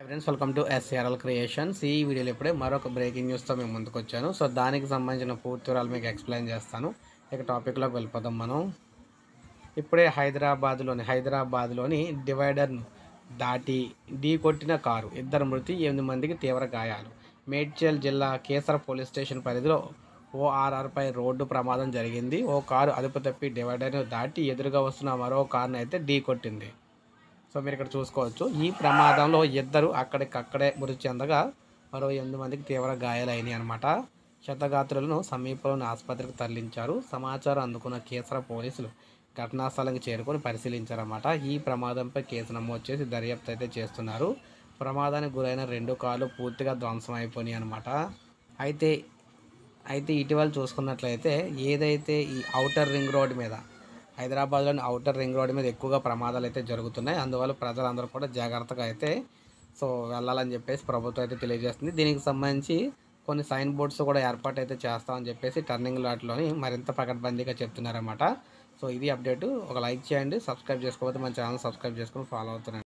friends welcome to SRL creations ఈ వీడియోలో ఇప్పుడే మరొక బ్రేకింగ్ న్యూస్తో మేము ముందుకు వచ్చాను సో దానికి సంబంధించిన పూర్తి వివరాలు మీకు ఎక్స్ప్లెయిన్ చేస్తాను ఇక టాపిక్లోకి వెళ్ళిపోదాం మనం ఇప్పుడే హైదరాబాద్లోని హైదరాబాద్లోని డివైడర్ను దాటి ఢీ కొట్టిన కారు ఇద్దరు మృతి ఎనిమిది మందికి తీవ్ర గాయాలు మేడ్చల్ జిల్లా కేసర పోలీస్ స్టేషన్ పరిధిలో ఓఆర్ఆర్పై రోడ్డు ప్రమాదం జరిగింది ఓ కారు అదుపు తప్పి డివైడర్ను దాటి ఎదురుగా వస్తున్న మరో కారును అయితే ఢీ కొట్టింది సో మీరు ఇక్కడ చూసుకోవచ్చు ఈ ప్రమాదంలో ఇద్దరు అక్కడికక్కడే మృతి చెందగా మరో ఎనిమిది మందికి తీవ్ర గాయాలైనాయి అనమాట క్షతగాత్రులను సమీపంలోని ఆసుపత్రికి తరలించారు సమాచారం అందుకున్న కేసర పోలీసులు ఘటనా స్థలానికి చేరుకొని పరిశీలించారన్నమాట ఈ ప్రమాదంపై కేసు నమోదు చేసి దర్యాప్తు అయితే చేస్తున్నారు ప్రమాదానికి గురైన రెండు కార్లు పూర్తిగా ధ్వంసం అయిపోయినాయి అనమాట అయితే అయితే ఇటీవల చూసుకున్నట్లయితే ఏదైతే ఈ ఔటర్ రింగ్ రోడ్ మీద హైదరాబాద్లోని ఔటర్ రింగ్ రోడ్ మీద ఎక్కువగా ప్రమాదాలు అయితే జరుగుతున్నాయి అందువల్ల ప్రజలందరూ కూడా జాగ్రత్తగా అయితే సో వెళ్ళాలని చెప్పేసి ప్రభుత్వం అయితే తెలియజేస్తుంది దీనికి సంబంధించి కొన్ని సైన్ బోర్డ్స్ కూడా ఏర్పాటు అయితే చేస్తామని చెప్పేసి టర్నింగ్ లాట్లోని మరింత పకడ్బందీగా చెప్తున్నారన్నమాట సో ఇది అప్డేట్ ఒక లైక్ చేయండి సబ్స్క్రైబ్ చేసుకోకపోతే మన ఛానల్ సబ్స్క్రైబ్ చేసుకొని ఫాలో అవుతున్నాను